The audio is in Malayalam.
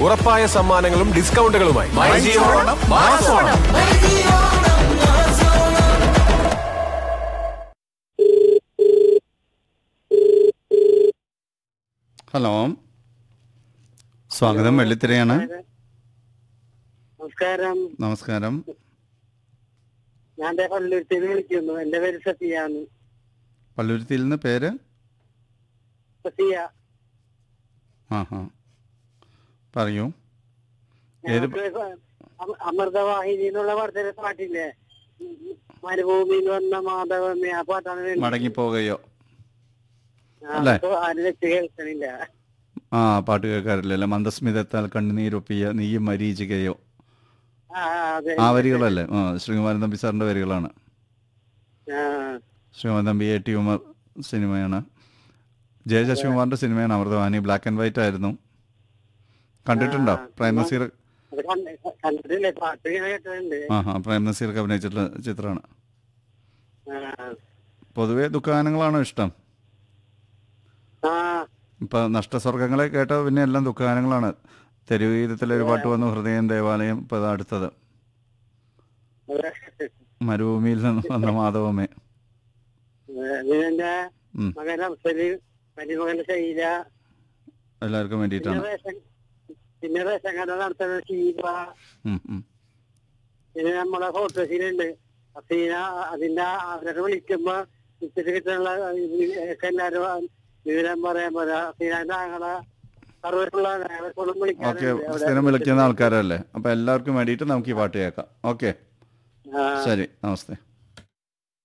ഉറപ്പായ സമ്മാനങ്ങളും ഡിസ്കൗണ്ടുകളുമായി ഹലോ സ്വാഗതം വെള്ളിത്തിരയാണ് നമസ്കാരം നമസ്കാരം ഞാൻ ദേ പള്ളുരുത്തിൽ വിളിക്കുന്നു എന്റെ പേര് സഫിയാണ് പള്ളുരുത്തിയിൽ നിന്ന് പേര് സഫിയ ആ ഹാ പറയൂ ഏത് ഞങ്ങൾക്ക് അമ- അമൃതവാഹിനി എന്നുള്ള പടത്തിലെ പാട്ടില്ലേ മരുഭൂമിയിൽ വന്ന മാധവമേ ആ പാട്ടാണ് വേണ്ടത്. മടങ്ങിപ്പോകുകയോ ആ, അല്ലേ? അപ്പൊ ആരും വെച്ച് കേൾക്കണില്ല ആ പാട്ട് കേൾക്കാറില്ലല്ലേ മന്ദസ്മിതത്താൽ കണ്ണുനീരൊപ്പിയ നീയും മരീചികയോ ആ അതെ ആ വരികളല്ലേ ആ ശ്രീകുമാരൻ തമ്പി സാറിൻ്റെ വരികളാണ് ആ, ശ്രീകുമാരൻ തമ്പി എ ടി ഉമർ സിനിമയാണ് ജയ ശശികുമാറിൻ്റെ സിനിമയാണ് അമൃതവാണി ബ്ലാക്ക് ആൻഡ് വൈറ്റ് ആയിരുന്നു കണ്ടിട്ടുണ്ടോ പ്രേം നസീർ അത് കണ്ട്- കണ്ടിട്ടില്ലേ പാട്ട് ഇങ്ങനെ കേട്ടിട്ടുണ്ട് ആ ഹാ പ്രേം നസീർക്ക് അഭിനയിച്ചിട്ടുള്ള ചിത്രമാണ് ആ, പൊതുവേ ദുഃഖഗാനങ്ങളാണോ ഇഷ്ടം ആ ഇപ്പം നഷ്ടസ്വർഗങ്ങളെ കേട്ട പിന്നെ എല്ലാം ദുഃഖഗാനങ്ങളാണ് തെരുവീതത്തിലെ ഒരു പാട്ട് വന്നു ഹൃദയം ദേവാലയം ഇപ്പം ഇത് അടുത്തത് അതെ. മരുഭൂമിയിൽ നിന്ന് വന്ന മാധവമേ ഇതിന്റെ ഉം. മകൻ അഫ്സല് മരുമകൻ ശൈല എല്ലാവർക്കും പിന്നെ വേണ്ടിയിട്ടാണ് റേഷൻ പിന്നെ റേഷൻ കട നടത്തുന്ന ഷീബ ഉം, ഉം. പിന്നെ നമ്മളെ ഫോട്ടോസിലുണ്ട് അസീന അതിന്റെ അവരൊക്കെ വിളിക്കുമ്പോ ഇത്തിരി കിട്ടാനുള്ള ഒക്കെ എല്ലാരും വിവരം പറയാൻ പറയാ അസീനാന്റെ ആങ്ങളെ സർവ്വത്തുള്ള അവർക്കൊന്നും ഓക്കെ വിളിക്കാറുണ്ട് സ്ഥിരം വിളിക്കുന്ന ആൾക്കാരല്ലേ അപ്പം എല്ലാവർക്കും വേണ്ടിയിട്ട് നമുക്ക് ഈ പാട്ട് കേൾക്കാം ഓക്കെ ആ ശരി നമസ്തേ